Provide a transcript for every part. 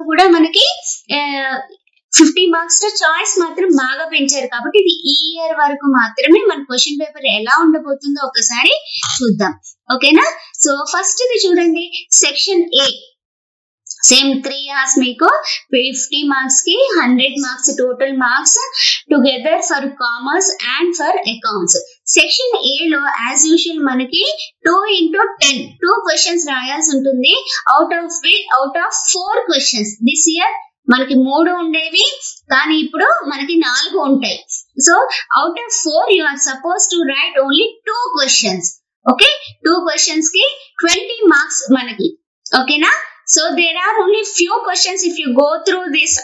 కూడా మనకి fifty marks లో చాయిస్ మాత్రం బాగా పెంచారు కాబట్టి ఇది ఈ ఇయర్ వరకు మాత్రమే మన క్వశ్చన్ పేపర్ ఎలా ఉండబోతుందో ఒకసారి చూద్దాం ఓకేనా సో ఫస్ట్ ఇది చూడండి section A same three years మీకు ఫిఫ్టీ మార్క్స్ కి hundred marks total marks together for commerce and for accounts section A లో యాజ్ యూజువల్ మనకి two into ten two questions రాయాల్సి ఉంటుంది out of out of four questions this year మనకి మూడు ఉండేవి కానీ ఇప్పుడు మనకి నాలుగు ఉంటాయి so out of four you are supposed to write only two questions okay two questions కి ట్వంటీ మార్క్స్ మనకి ఓకేనా so there are only few questions if you go through this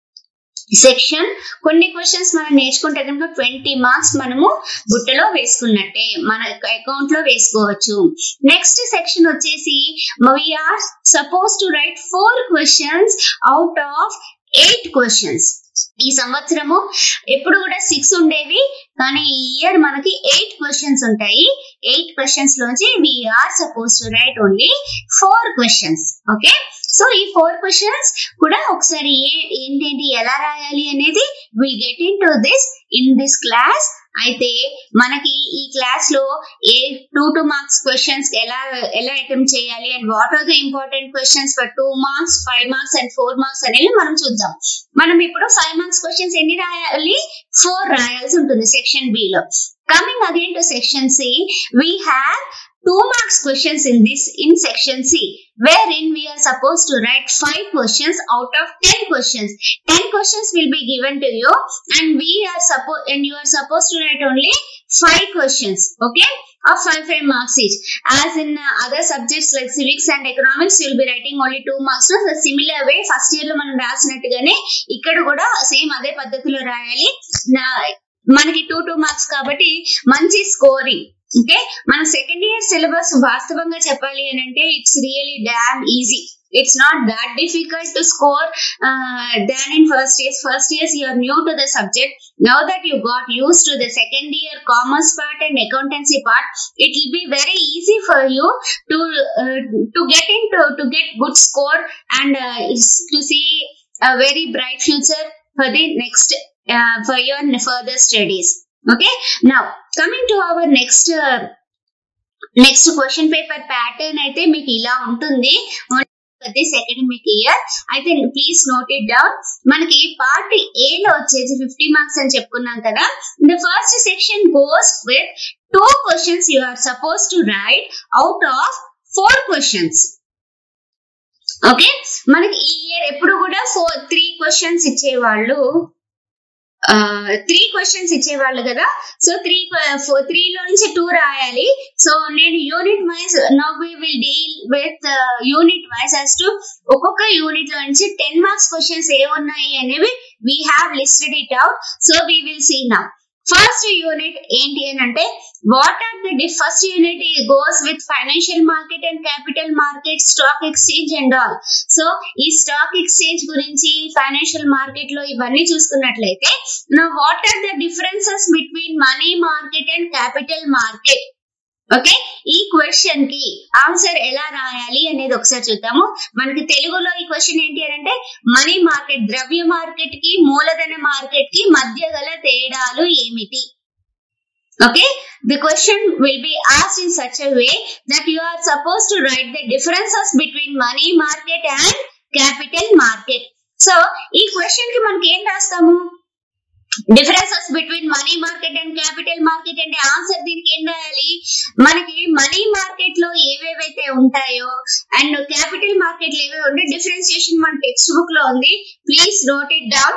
section కొన్ని క్వశ్చన్స్ మనం నేర్చుకుంటే కనుక ట్వంటీ మార్క్స్ మనము బుట్టలో వేసుకున్నట్టే మన అకౌంట్ లో వేసుకోవచ్చు నెక్స్ట్ సెక్షన్ వచ్చేసి we are supposed to write four questions out of eight questions ఈ సంవత్సరము ఎప్పుడు కూడా సిక్స్ ఉండేవి కానీ ఈ ఇయర్ మనకి ఎయిట్ క్వశ్చన్స్ ఉంటాయి ఎయిట్ క్వశ్చన్స్ లోంచి we are supposed to write only four questions okay so ఈ ఫోర్ క్వశ్చన్స్ కూడా ఒకసారి ఏ ఏంటేంటి ఎలా రాయాలి అనేది will get in into this in this class అయితే మనకి ఈ క్లాస్ లో ఏ టూ టూ మార్క్స్ క్వశ్చన్స్ ఎలా ఎలా అటెంప్ట్ చేయాలి and what are the important questions for two marks five marks and four marks అనేవి మనం చూద్దాం మనం ఇప్పుడు ఫైవ్ మార్క్స్ క్వశ్చన్స్ ఎన్ని రాయాలి ఫోర్ రాయాల్సి ఉంటుంది సెక్షన్ బి లో coming again to section C we have two marks questions in this in section C wherein we are supposed to write five questions out of 10 questions 10 questions will be given to you and we are supposed and you are supposed to write only five questions okay of 5 5 marks each as in uh, other subjects like civics and economics you will be writing only two marks so the similar way first year లో మనం రాసినట్టుగానే ఇక్కడ కూడా same అదే పద్ధతిలో రాయాలి నా మనకి two two marks కాబట్టి మంచి స్కోరింగ్ ఓకే మన సెకండ్ ఇయర్ సిలబస్ వాస్తవంగా చెప్పాలి అని అంటే it's really damn easy it's not that difficult to score than in first years first years you are new to the subject now that you got use to the second year commerce part and accountancy part it will be very easy for you to to get in to to get good score and to see very bright future for the next for your further studies okay now coming to our next uh, next question paper pattern అయితే మీకు ఇలా ఉంటుంది this academic year అయితే please note it down మనకి part A లో వచ్చేసి fifty marks అని చెప్పుకున్నాం కదా the first section goes with two questions you are supposed to write out of four questions okay మనకి ఈ ఇయర్ ఎప్పుడు కూడా ఫోర్ త్రీ క్వశ్చన్స్ ఇచ్చేవాళ్ళు త్రీ క్వశ్చన్స్ ఇచ్చేవాళ్ళు కదా సో త్రీ త్రీ లో నుంచి టూ రాయాలి సో నేను unit wise now we will deal with unit wise as to ఒక్కొక్క యూనిట్ లో నుంచి టెన్ మార్క్స్ క్వశ్చన్స్ ఏమున్నాయి అనేవి we have listed it out so we will see now first unit ఏంటి అని అంటే what are the first unit goes with financial market and capital market stock exchange and all so ఈ stock exchange గురించి financial market లో ఇవన్నీ చూసుకున్నట్లయితే what are the differences between money market and capital market okay ఈ question కి answer ఎలా రాయాలి అనేది ఒకసారి చూద్దాము మనకి తెలుగులో ఈ క్వశ్చన్ ఏంటి అని అంటే మనీ మార్కెట్ ద్రవ్య మార్కెట్ కి మూలధన మార్కెట్ కి మధ్య గల తేడాలు ఏమిటి okay the question will be asked in such a way that you are supposed to write the differences between money market and capital market so ఈ క్వశ్చన్ కి మనకి ఏం రాస్తాము differences between money market and capital market అంటే answer దీనికి ఏం రాయాలి మనకి మనీ మార్కెట్ లో ఏవేవైతే ఉంటాయో అండ్ క్యాపిటల్ మార్కెట్ లో ఏవేవి ఉంటాయి డిఫరెన్సియేషన్ మన టెక్స్ట్ బుక్ లో ఉంది please note it down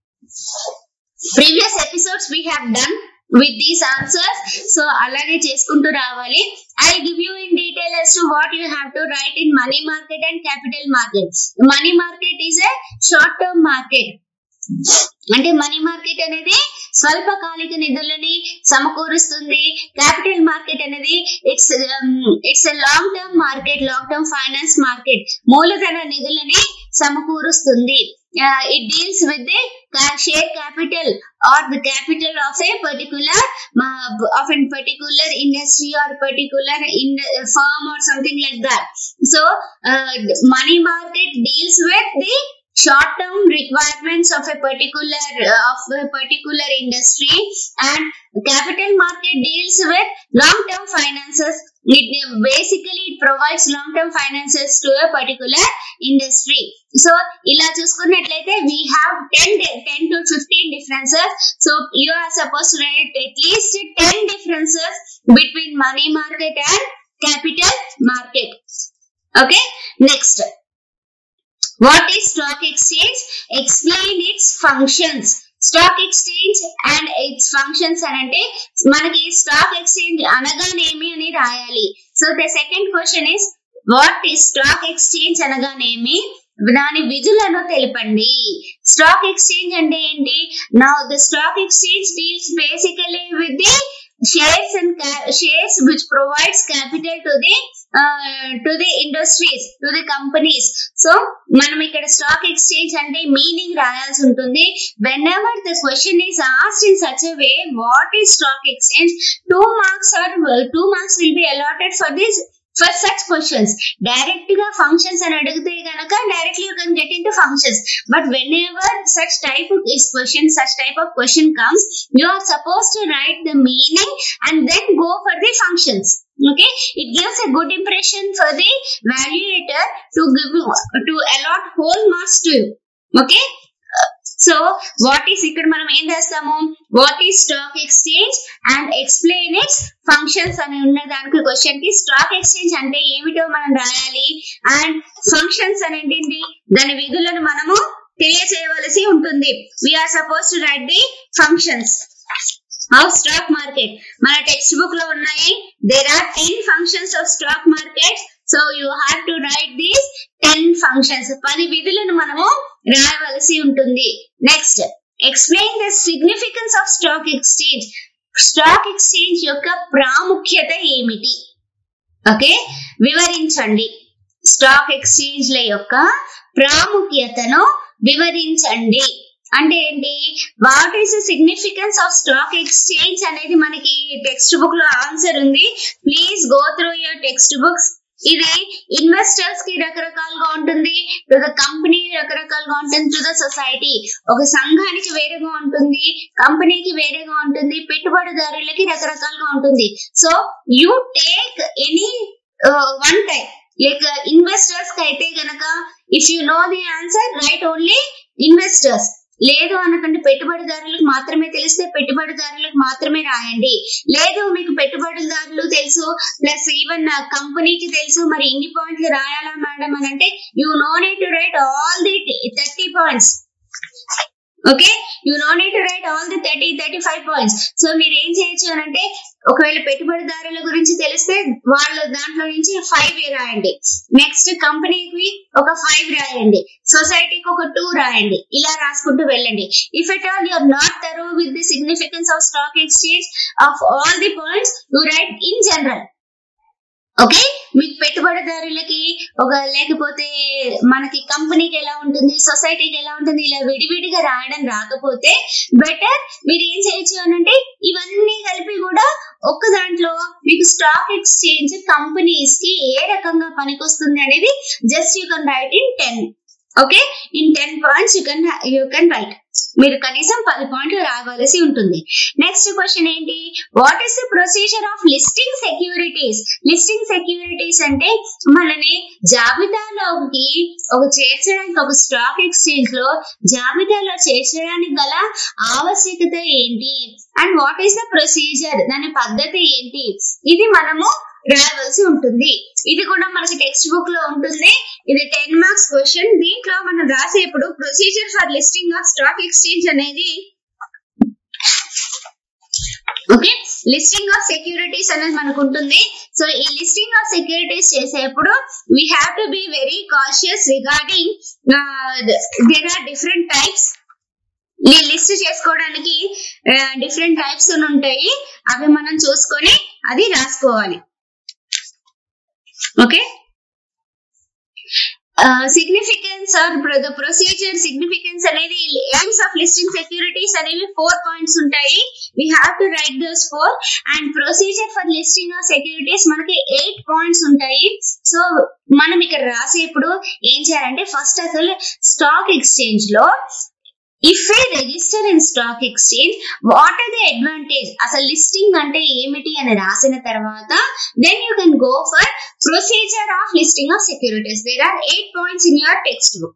previous episodes we have done with these answers so అలాగే చేసుకుంటూ రావాలి I give you in detail as to what you have to write in money market and capital market money market is a short term market అంటే money market అనేది స్వల్పకాలిక నిధులని సమకూరుస్తుంది capital market అనేది it's it's a long term market long term finance market మూలధన నిధులని సమకూరుస్తుంది it deals with the share capital or the capital of a particular of an particular industry or particular in firm or something like that so money market deals with the short term requirements of a particular of a particular industry and capital market deals with long term finances it basically it provides long term finances to a particular industry so ఇలా చూసుకున్నట్లయితే we have 10 10 to 15 differences so you are supposed to write at least 10 differences between money market and capital market okay next what is stock exchange explain its functions stock exchange and its functions అని అంటే మనకి stock exchange అనగానేమి అని రాయాలి so the second question is what is stock exchange అనగానేమి దాని విధులను తెలపండి స్టాక్ ఎక్స్చేంజ్ అంటే ఏంటి నా the stock exchange deals basically with the shares and shares which provides capital to the to the industries to the companies so మనం ఇక్కడ stock exchange అంటే మీనింగ్ రాయాల్సి ఉంటుంది whenever the question is asked in such a way what is stock exchange two marks or two marks will be allotted for this for such questions direct గా functions అని అడిగితే గనక directly you can get in into functions but whenever such type is question such type of question comes you are supposed to write the meaning and then go for the functions okay it gives a good impression for the valuator to give to allot whole marks to you okay so what is ఇక్కడ మనం ఏం చేస్తాము what is stock exchange and explain its functions అని ఉన్న దానికి question కి stock exchange అంటే ఏమిటో మనం రాయాలి అండ్ ఫంక్షన్స్ అని ఏంటి దాని విధులను మనము తెలియజేయవలసి ఉంటుంది we are supposed to write the functions of stock market మన టెక్స్ట్ బుక్ లో ఉన్నాయి there are ten functions of stock market so you have to write these ten functions పది విధులను మనము రాయవలసి ఉంటుంది next explain the significance of stock exchange stock exchange యొక్క ప్రాముఖ్యత ఏమిటి ఓకే వివరించండి స్టాక్ ఎక్స్చేంజ్ల యొక్క ప్రాముఖ్యతను వివరించండి అంటే ఏంటి what is the significance of stock exchange అనేది మనకి టెక్స్ట్ బుక్ లో ఆన్సర్ ఉంది please go through your text books ఇది ఇన్వెస్టర్స్ కి రకరకాలుగా ఉంటుంది టు ద కంపెనీ రకరకాలుగా ఉంటుంది టు ద సొసైటీ ఒక సంఘానికి వేరేగా ఉంటుంది కంపెనీకి వేరేగా ఉంటుంది పెట్టుబడిదారులకి రకరకాలుగా ఉంటుంది so you take any one time like investors కి అయితే గనక if you know the answer right only investors లేదు అనకంటే పెట్టుబడిదారులకు మాత్రమే తెలిస్తే పెట్టుబడిదారులకు మాత్రమే రాయండి లేదు మీకు పెట్టుబడిదారులు తెలుసు ప్లస్ ఈవెన్ కంపెనీకి తెలుసు మరి ఇన్ని పాయింట్లు రాయాలా మేడం అని అంటే you no need to write all the thirty points okay you no need to write all the thirty thirty five points so మీరు ఏం చేయొచ్చు అని అంటే ఒకవేళ పెట్టుబడిదారుల గురించి తెలిస్తే వాళ్ళ దాంట్లో నుంచి ఫైవ్ రాయండి నెక్స్ట్ కంపెనీకి ఒక ఫైవ్ రాయండి సొసైటీకి ఒక టూ రాయండి ఇలా రాసుకుంటూ వెళ్ళండి if at all you're not thorough with the significance of stock exchange of all the points you write in general okay మీకు పెట్టుబడిదారులకి ఒక లేకపోతే మనకి కంపెనీకి ఎలా ఉంటుంది సొసైటీకి ఎలా ఉంటుంది ఇలా విడివిడిగా రాయడం రాకపోతే బెటర్ మీరు ఏం చేయొచ్చు అని అంటే ఇవన్నీ కలిపి కూడా ఒక్క దాంట్లో మీకు స్టాక్ ఎక్స్చేంజ్ కంపెనీస్ కి ఏ రకంగా పనికొస్తుంది అనేది just you can write in ten okay in ten points you can you can write మీరు కనీసం పది పాయింట్లు రావాల్సి ఉంటుంది నెక్స్ట్ క్వశ్చన్ ఏంటి what is the procedure of listing securities listing securities అంటే మనని జాబితాలోకి ఒక చేర్చడానికి ఒక స్టాక్ ఎక్స్చేంజ్ లో జాబితాలో చేర్చడానికి గల ఆవశ్యకత ఏంటి and what is the procedure దాని పద్ధతి ఏంటి ఇది మనము రాయవలసి ఉంటుంది ఇది కూడా మనకి టెక్స్ట్ బుక్ లో ఉంటుంది ఇది టెన్ మార్క్స్ క్వశ్చన్ దీంట్లో మనం రాసేప్పుడు procedure for listing of stock exchange అనేది ఓకే లిస్టింగ్ ఆఫ్ సెక్యూరిటీస్ అనేది మనకు ఉంటుంది సో ఈ లిస్టింగ్ ఆఫ్ సెక్యూరిటీస్ చేసేప్పుడు we have to be very cautious regarding there are different types ఈ లిస్ట్ చేసుకోవడానికి డిఫరెంట్ టైప్స్ ఉంటాయి అవి మనం చూసుకొని అది రాసుకోవాలి okay significance are the procedure significance అనేది ఎయిమ్స్ ఆఫ్ లిస్టింగ్ సెక్యూరిటీస్ అనేవి ఫోర్ పాయింట్స్ ఉంటాయి we have to write those four and procedure for listing of securities మనకి ఎయిట్ పాయింట్స్ ఉంటాయి సో మనం ఇక్కడ రాసేప్పుడు ఏం చేయాలంటే ఫస్ట్ అసలు స్టాక్ ఎక్స్చేంజ్ లో if a register in stock exchange what are the advantage అసలు లిస్టింగ్ అంటే ఏమిటి అని రాసిన తర్వాత then you can go for procedure of listing of securities there are eight points in your text book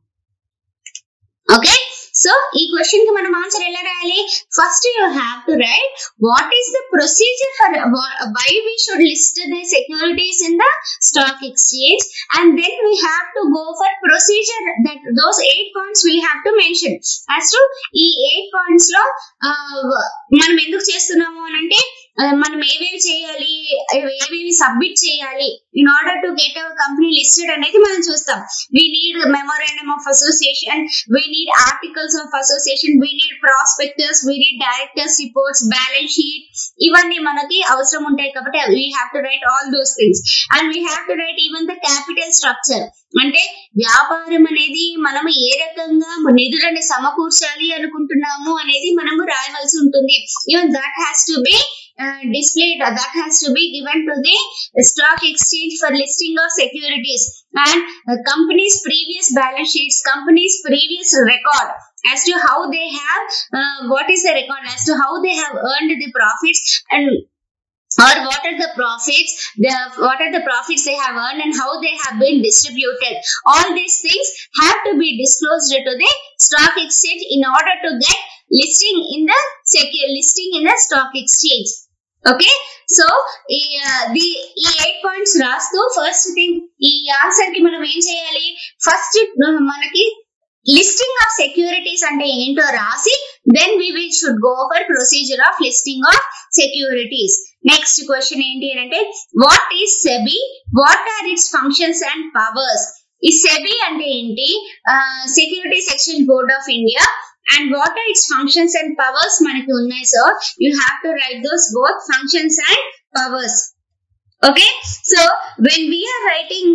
okay so ఈ question కి మనం answer ఎలా రాయాలి first you have to write what is the procedure for why we should list the securities in the stock exchange and then we have to go for procedure that those eight points we have to mention as to ఈ eight points లో మనం ఎందుకు చేస్తున్నాము అని అంటే మనం ఏవేవి చేయాలి ఏవేవి సబ్మిట్ చేయాలి in order to get our company listed అనేది మనం చూస్తాం we need memorandum of association we need articles of association we need prospectors we need directors reports balance sheet ఇవన్నీ మనకి అవసరం ఉంటాయి కాబట్టి we have to write all those things and we have to write even the capital structure అంటే వ్యాపారం అనేది మనం ఏ రకంగా నిధులను సమకూర్చాలి అనుకుంటున్నాము అనేది మనము రాయవలసి ఉంటుంది even that has to be displayed uh, that has to be given to the stock exchange for listing of securities and uh, companies previous balance sheets companies previous record as to how they have uh, what is the record as to how they have earned the profits and or what are the profits the what are the profits they have earned and how they have been distributed all these things have to be disclosed to the stock exchange in order to get listing in the secure listing in the stock exchange okay so ఈ the ఈ eight points రాస్తూ first thing ఈ answer కి మనం ఏం చేయాలి first మనకి listing of securities అంటే ఏంటో రాసి then we will should go for procedure of listing of securities next question ఏంటి అంటే what is SEBI what are its functions and powers ఈ సెబీ అంటే ఏంటి securities exchange board of India and what are its functions and powers మనకి ఉన్నాయి so you have to write those both functions and powers okay so when we are writing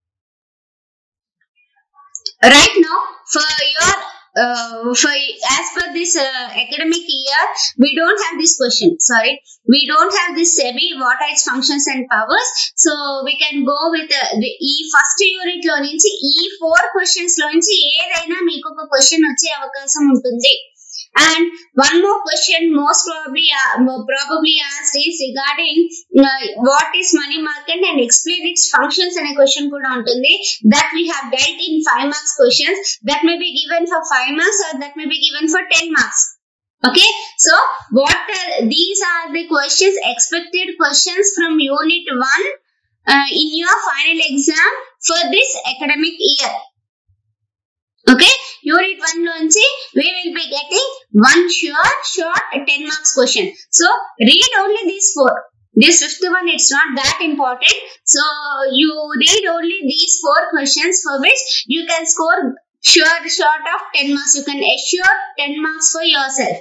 right now for your uh, for as per this uh, academic year we don't have this question sorry we don't have this SEBI what are its functions and powers so we can go with uh, the ఈ first unit లో నుంచి ఈ four questions లో నుంచి ఏదైనా మీకు ఒక question వచ్చే అవకాశం ఉంటుంది and one more question most probably probably asked is regarding what is money market and explain its functions అనే క్వశ్చన్ కూడా ఉంటుంది that we have dealt in five marks questions that may be given for five marks or that may be given for ten marks okay so what are, these are the questions expected questions from unit 1 uh, in your final exam for this academic year okay unit 1 lonchi we will be getting one short short 10 marks question so read only these four this fifth one it's not that important so you read only these four questions for which you can score sure short of 10 marks you can assure 10 marks for yourself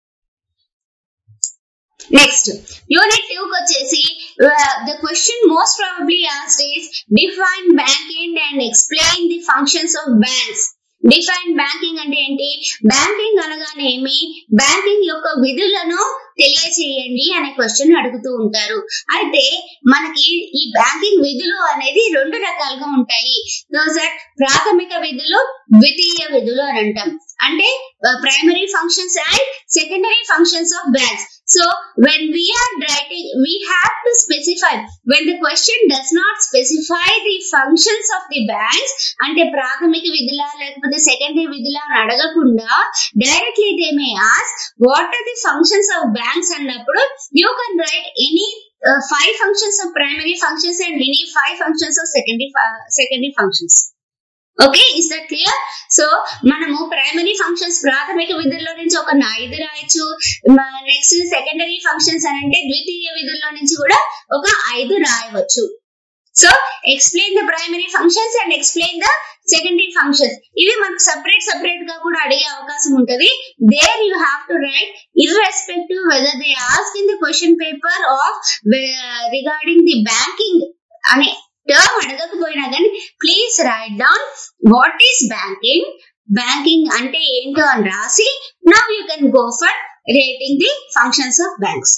next unit two వచ్చేసి the question most probably asked is define banking and explain the functions of banks define banking అంటే ఏంటి banking అనగానేమి banking యొక్క విధులను తెలియచేయండి అనే question అడుగుతూ ఉంటారు అయితే మనకి ఈ బ్యాంకింగ్ విధులు అనేది రెండు రకాలుగా ఉంటాయి దోస్ ఆర్ ప్రాథమిక విధులు ద్వితీయ విధులు అని అంటాం అంటే primary functions and secondary functions of banks so when we are writing we have to specify when the question does not specify the functions of the banks అంటే ప్రాథమిక విధుల లేకపోతే సెకండరీ విధుల అని అడగకుండా directly they may ask what are the functions of banks అన్నప్పుడు you can write any five functions of primary functions and any five functions of secondary secondary functions okay is that clear so మనము ప్రైమరీ ఫంక్షన్స్ ప్రాథమిక విధుల్లో నుంచి ఒక ఐదు రాయొచ్చు నెక్స్ట్ సెకండరీ ఫంక్షన్స్ అని అంటే ద్వితీయ విధుల్లో నుంచి కూడా ఒక ఐదు రాయవచ్చు so explain the primary functions and explain the secondary functions ఇవి మనకు సపరేట్ సపరేట్ గా కూడా అడిగే అవకాశం ఉంటుంది there you have to write irrespective whether they ask in the question paper of regarding the banking అనే టర్మ్ అడగకపోయినా కానీ please write down what is banking banking అంటే ఏంటో అని రాసి now you can go for rating the functions of banks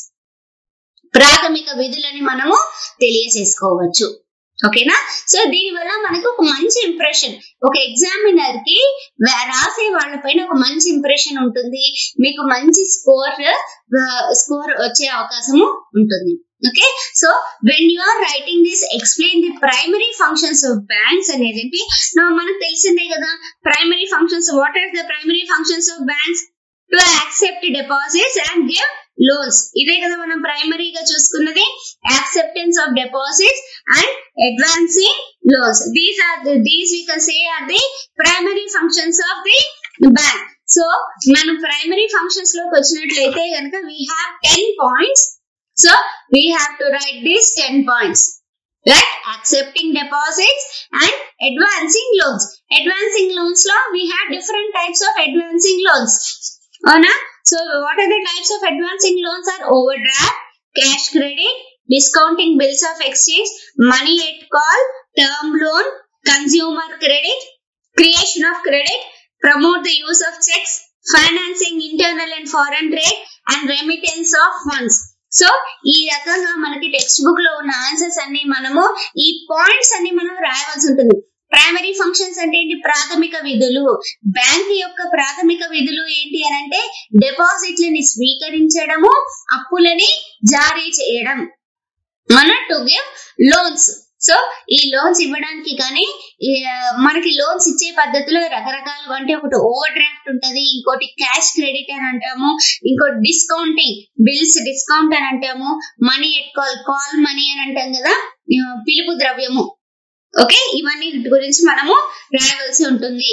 ప్రాథమిక విధులని మనము తెలియజేసుకోవచ్చు ఓకేనా సో దీని వల్ల మనకు ఒక మంచి ఇంప్రెషన్ ఒక ఎగ్జామినర్ కి వా- రాసే వాళ్ళపైన ఒక మంచి ఇంప్రెషన్ ఉంటుంది మీకు మంచి స్కోర్ స్కోర్ వచ్చే అవకాశము ఉంటుంది okay so when you are writing this explain the primary functions of banks అనేది ఏంటి నా- మనకు తెలిసిందే కదా primary functions what are the primary functions of banks to accept deposits and give loans ఇదే కదా మనం ప్రైమరీగా చూసుకున్నది acceptance of deposits and advancing loans these are these we can say are the primary functions of the bank so మనం primary functions లోకి వచ్చినట్లయితే కనుక we have ten points so we have to write these ten points right accepting deposits and advancing loans advancing loans law we have different types of advancing loans అవునా so what are the types of advancing loans are overdraft cash credit discounting bills of exchange money at call term loan consumer credit creation of credit promote the use of checks financing internal and foreign trade and remittance of funds so ఈ రకంగా మనకి text book లో ఉన్న answers అన్ని మనము ఈ points అన్ని మనం రాయవలసి ఉంటుంది ప్రైమరీ ఫంక్షన్స్ అంటే ఏంటి ప్రాథమిక విధులు బ్యాంక్ యొక్క ప్రాథమిక విధులు ఏంటి అని అంటే డిపాజిట్లని స్వీకరించడము అప్పులని జారీ చేయడం మన టు గివ్ లోన్స్ సో ఈ లోన్స్ ఇవ్వడానికి కానీ ఈ, ఆ, మనకి లోన్స్ ఇచ్చే పద్ధతిలో రకరకాలుగా అంటే ఒకటి ఓవర్ డ్రాఫ్ట్ ఉంటది ఇంకోటి క్యాష్ క్రెడిట్ అని అంటాము ఇంకోటి డిస్కౌంటింగ్ బిల్స్ డిస్కౌంట్ అని అంటాము money at call call money అని అంటాం కదా ఆ, పిలుపు ద్రవ్యము ఓకే ఇవన్నీ వీటి గురించి మనము రాయవలసి ఉంటుంది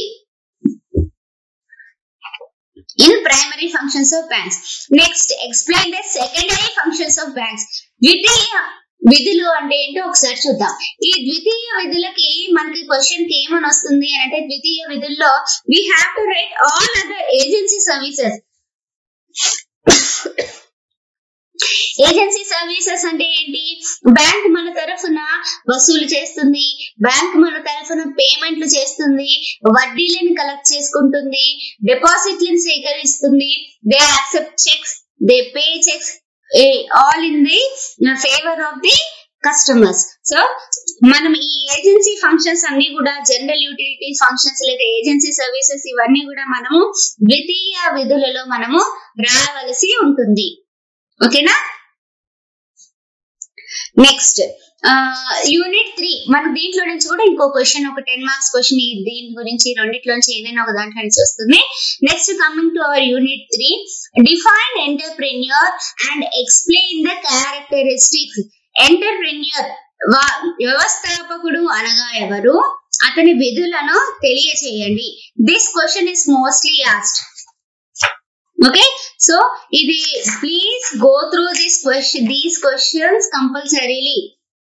in primary functions of banks next explain the secondary functions of banks ద్వితీయ విధులు అంటే ఏంటో ఒకసారి చూద్దాం ఈ ద్వితీయ విధులకి మనకి క్వశ్చన్ కి ఏమని వస్తుంది అని అంటే ద్వితీయ విధుల్లో we have to write all other agency services agency services అంటే ఏంటి బ్యాంక్ మన తరఫున వసూలు చేస్తుంది బ్యాంక్ మన తరఫున పేమెంట్లు చేస్తుంది వడ్డీలను కలెక్ట్ చేసుకుంటుంది డిపాజిట్లను సేకరిస్తుంది they accept cheques they pay cheques all in the favour of the customers so మనం ఈ ఏజెన్సీ ఫంక్షన్స్ అన్ని కూడా జనరల్ యూటిలిటీ ఫంక్షన్స్ లేదా ఏజెన్సీ సర్వీసెస్ ఇవన్నీ కూడా మనము ద్వితీయ విధులలో మనము రావలసి ఉంటుంది ఓకేనా నెక్స్ట్ యూనిట్ త్రీ మనకు దీంట్లో నుంచి కూడా ఇంకో క్వశ్చన్ ఒక టెన్ మార్క్స్ క్వశ్చన్ దీని గురించి రెండిట్లోంచి ఏదైనా ఒక దాంట్లో నుంచి వస్తుంది next coming to our unit three define entrepreneur and explain the characteristics entrepreneur వ్యవస్థాపకుడు అనగా ఎవరు అతని విధులను తెలియచేయండి this question is mostly asked okay so ఇది please go through this question these questions compulsorily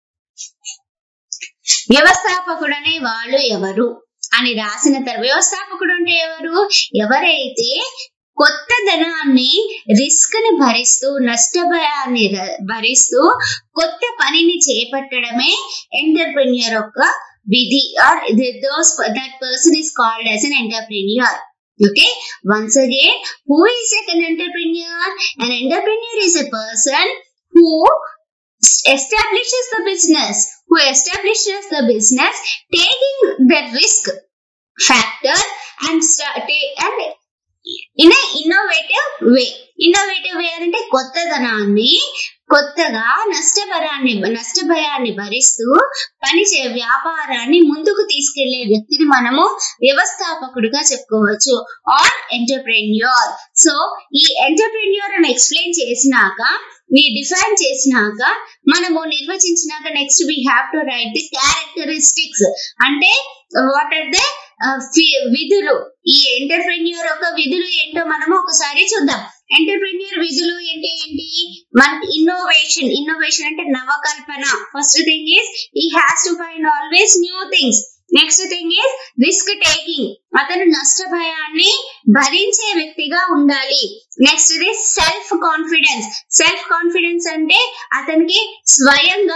వ్యవస్థాపకుడు అనే వాళ్ళు ఎవరు అని రాసిన తర్వాత వ్యవస్థాపకుడు అంటే ఎవరు ఎవరైతే కొత్త ధనాన్ని రిస్క్ ని భరిస్తూ నష్టభయాన్ని ర- భరిస్తూ కొత్త పనిని చేపట్టడమే ఎంటర్ప్రెన్యూర్ యొక్క విధి or those that person is called as an entrepreneur Okay, once again, who is an entrepreneur? An entrepreneur is a person who establishes the business, who establishes the business, taking the risk factor and sta- ta- and in a innovative way. Innovative way అంటే కొత్తదనాన్ని కొత్తగా నష్టభరాన్ని నష్టభయాన్ని భరిస్తూ పనిచే వ్యాపారాన్ని ముందుకు తీసుకెళ్లే వ్యక్తిని మనము వ్యవస్థాపకుడిగా చెప్పుకోవచ్చు ఆర్ ఎంటర్ప్రెన్యూర్ సో ఈ ఎంటర్ప్రెన్యూర్ అని ఎక్స్ప్లెయిన్ చేసినాక ఈ డిఫైన్ చేసినాక మనము నిర్వచించినాక next we have to write the characteristics అంటే వాట్ ఆర్ ద విధులు ఈ ఎంటర్ప్రెన్యూర్ యొక్క విధులు ఏంటో మనము ఒకసారి చూద్దాం ఎంటర్ప్రెన్యూర్ విధులు ఏంటి ఏంటి మనకి ఇన్నోవేషన్ ఇన్నోవేషన్ అంటే నవకల్పన first thing is he has to find always new things next thing is risk taking అతను నష్టభయాన్ని భరించే వ్యక్తిగా ఉండాలి నెక్స్ట్ ఇది సెల్ఫ్ కాన్ఫిడెన్స్ సెల్ఫ్ కాన్ఫిడెన్స్ అంటే అతనికి స్వయంగా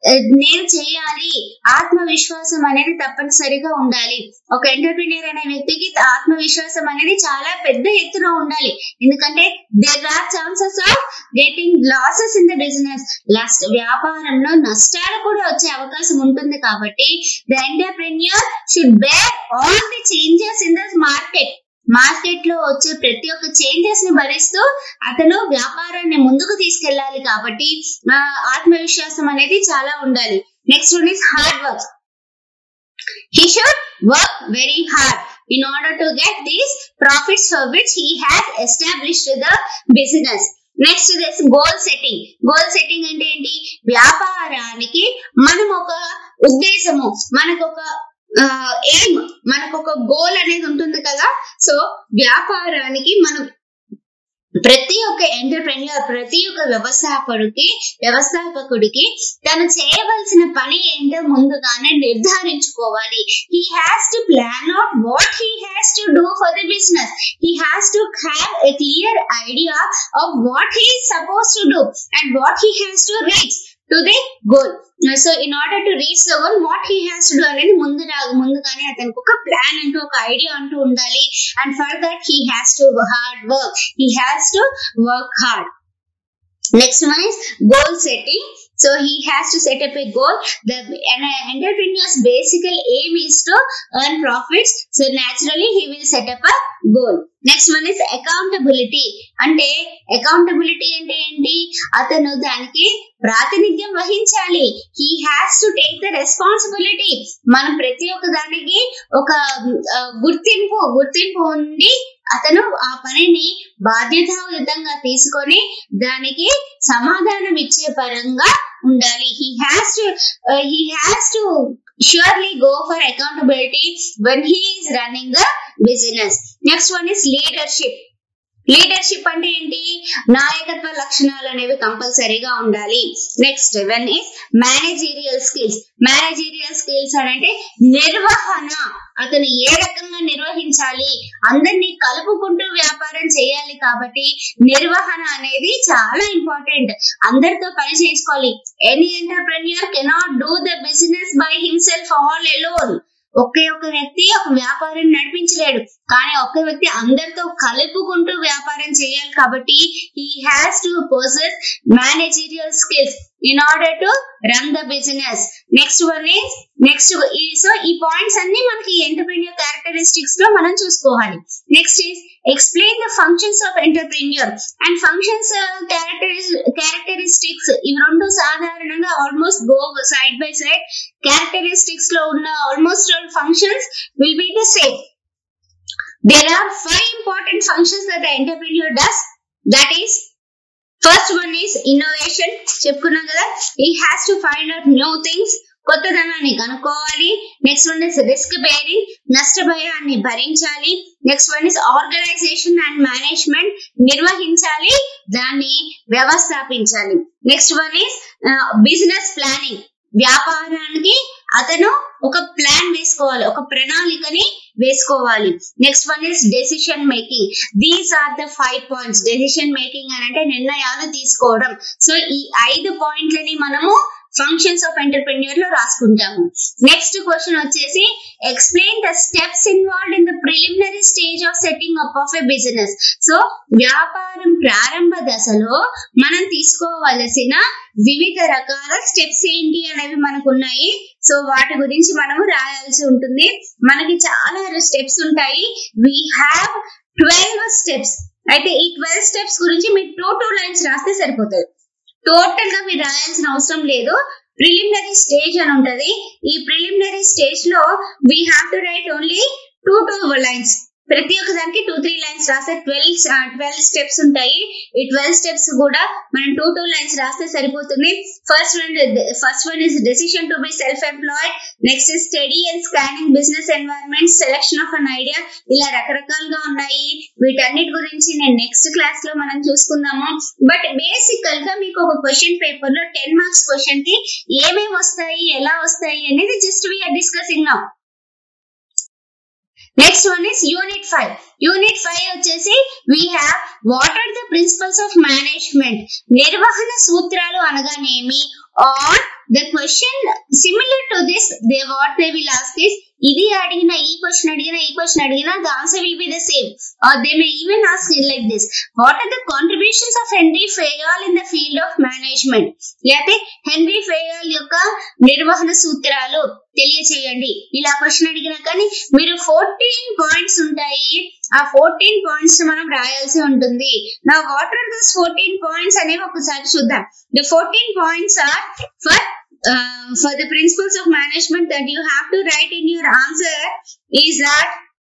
నేను చేయాలి ఆత్మవిశ్వాసం అనేది తప్పనిసరిగా ఉండాలి ఒక ఎంటర్ప్రినియర్ అనే వ్యక్తికి ఆత్మవిశ్వాసం అనేది చాలా పెద్ద ఎత్తున ఉండాలి ఎందుకంటే there are chances of getting losses in the business last వ్యాపారంలో నష్టాలు కూడా వచ్చే అవకాశం ఉంటుంది కాబట్టి the entrepreneur should bear all the changes in the market market లో వచ్చే ప్రతి ఒక్క చేంజెస్ ని భరిస్తూ అతను వ్యాపారాన్ని ముందుకు తీసుకెళ్ళాలి కాబట్టి ఆ, ఆత్మవిశ్వాసం అనేది చాలా ఉండాలి next one is hard work he should work very hard in order to get these profits for which he has established the business next this goal setting goal setting అంటే ఏంటి వ్యాపారానికి మనం ఒక ఉద్దేశము మనకు ఒక ఎయిమ్ మనకు ఒక గోల్ అనేది ఉంటుంది కదా సో వ్యాపారానికి మనం ప్రతి ఒక్క ఎంటర్ప్రెన్యూర్ ప్రతి ఒక్క వ్యవస్థాపకుడికి వ్యవస్థాపకుడికి తను చేయవలసిన పని ఏంటో ముందుగానే నిర్ధారించుకోవాలి he has to plan out what he has to do for the business he has to have a clear idea of what he suppose to do and what he has to reach to the goal so in order to reach the goal what he has to do అనేది ముందు రా- ముందుగానే అతనికి ఒక plan అంటూ ఒక idea అంటూ ఉండాలి and for that he has to hard work he has to work hard Next one is goal setting. So he has to set up a goal. The an entrepreneur's basic aim is to earn profits. So naturally he will set up a goal. Next one is accountability అంటే accountability అంటే ఏంటి అతను దానికి ప్రాతినిధ్యం వహించాలి he has to take the responsibility మనం ప్రతి ఒక్క దానికి ఒక ఆ, గుర్తింపు గుర్తింపు ఉండి అతను ఆ పనిని బాధ్యతాయుతంగా తీసుకొని దానికి సమాధానం ఇచ్చే పరంగా ఉండాలి he has to he has to surely go for accountability when he is running the business. Next one is leadership. Leadership అంటే ఏంటి నాయకత్వ లక్షణాలు అనేవి కంపల్సరీగా ఉండాలి next one is managerial skills managerial skills అని అంటే నిర్వహణ అతను ఏ రకంగా నిర్వహించాలి అందరినీ కలుపుకుంటూ వ్యాపారం చేయాలి కాబట్టి నిర్వహణ అనేది చాలా ఇంపార్టెంట్ అందరితో పని చేసుకోవాలి any entrepreneur cannot do the business by himself all alone ఒకే ఒక వ్యక్తి ఒక వ్యాపారం నడిపించలేడు కానీ ఒక్క వ్యక్తి అందరితో కలుపుకుంటూ వ్యాపారం చేయాలి కాబట్టి he has to possess managerial skills in order to run the business next one is next so ఈ పాయింట్స్ అన్ని మనకి ఎంటర్ప్రీనియర్ క్యారెక్టరిస్టిక్స్ లో మనం చూసుకోవాలి next is explain the functions of entrepreneur and functions characteristics ఇవి రెండు సాధారణంగా almost go side by side characteristics లో ఉన్న almost all functions will be the same there are five important functions that the entrepreneur does that is first one is innovation చెప్పుకున్నాం కదా he has to find out new things కొత్తదనాన్ని కనుక్కోవాలి next one is risk bearing నష్ట భయాన్ని భరించాలి next one is organisation and management నిర్వహించాలి దాన్ని వ్యవస్థాపించాలి next one is business planning వ్యాపారానికి అతను ఒక ప్లాన్ వేసుకోవాలి ఒక ప్రణాళికని వేసుకోవాలి next one is decision making these are the five points decision making అని అంటే నిర్ణయాలు తీసుకోవడం సో ఈ ఐదు పాయింట్లని మనము ఫంక్షన్స్ ఆఫ్ ఎంటర్ప్రెన్యూర్ లో రాసుకుంటాము నెక్స్ట్ క్వశ్చన్ వచ్చేసి explain the steps involved in the preliminary stage of setting up of a business so వ్యాపారం ప్రారంభ దశలో మనం తీసుకోవలసిన వివిధ రకాల స్టెప్స్ ఏంటి అనేవి మనకు ఉన్నాయి సో వాటి గురించి మనము రాయాల్సి ఉంటుంది మనకి చాలా స్టెప్స్ ఉంటాయి వీ హ్యావ్ ట్వెల్వ్ స్టెప్స్ అయితే ఈ ట్వెల్వ్ స్టెప్స్ గురించి మీరు టూ టూ లైన్స్ రాస్తే సరిపోతుంది టోటల్ గా మీరు రాయాల్సిన అవసరం లేదు ప్రిలిమినరీ స్టేజ్ అని ఉంటది ఈ ప్రిలిమినరీ స్టేజ్ లో we have to write only two two lines ప్రతి ఒక్క దానికి టూ త్రీ లైన్స్ రాస్తే ట్వెల్వ్ ట్వెల్వ్ స్టెప్స్ ఉంటాయి ఈ ట్వెల్వ్ స్టెప్స్ కూడా మనం టూ టూ లైన్స్ రాస్తే సరిపోతుంది first one first one is decision to be self employed next is study and scanning business environment selection of an idea ఇలా రకరకాలుగా ఉన్నాయి వీటన్నిటి గురించి నేను నెక్స్ట్ క్లాస్ లో మనం చూసుకుందాము బట్ బేసికల్ గా మీకు ఒక క్వశ్చన్ పేపర్ లో టెన్ మార్క్స్ క్వశ్చన్ కి ఏమేమి వస్తాయి ఎలా వస్తాయి అనేది just we are discussing now next one is unit five unit five వచ్చేసి we have what are the principles of management నిర్వహణ సూత్రాలు అనగానేమి or the question similar to this they what they will ask is ఇది అడిగిన ఈ question అడిగిన ఈ question అడిగిన the answer will be the same or they may even ask like this what are the contributions of Henry Fayol in the field of management లేకపోతే Henry Fayol యొక్క నిర్వహణ సూత్రాలు తెలియచేయండి ఇలా క్వశ్చన్ అడిగినా కానీ మీరు ఫోర్టీన్ పాయింట్స్ ఉంటాయి ఆ ఫోర్టీన్ పాయింట్స్ మనం రాయాల్సి ఉంటుంది నా what are those fourteen points అనేవి ఒకసారి చూద్దాం the fourteen points are for uh, for the principles of management that you have to write in your answer is that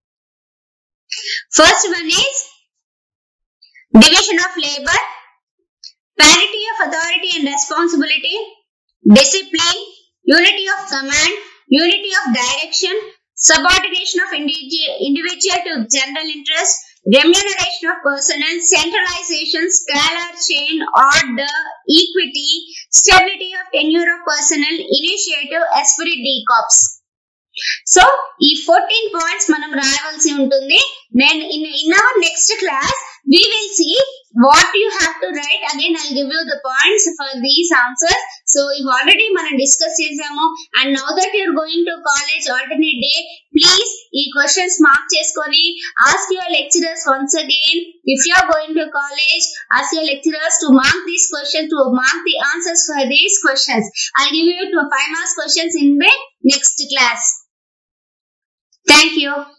first one is division of labor, parity of authority and responsibility, discipline, unity of command, unity of direction, subordination of individual, individual to general interest, remuneration of personnel, centralization, scalar chain, order, equity, stability of tenure of personnel, initiative, esprit decops. So ఈ fourteen points మనం రాయవలసి ఉంటుంది నేను in in our next class we will see what you have to write again i'll give you the points for these answers so ఇవి already మనం discuss చేసాము and now that you're going to college alternate day please ఈ questions mark చేసుకొని ask your lecturers once again if you are going to college ask your lecturers to mark these question to mark the answers for these questions I give you two five marks questions in my next class thank you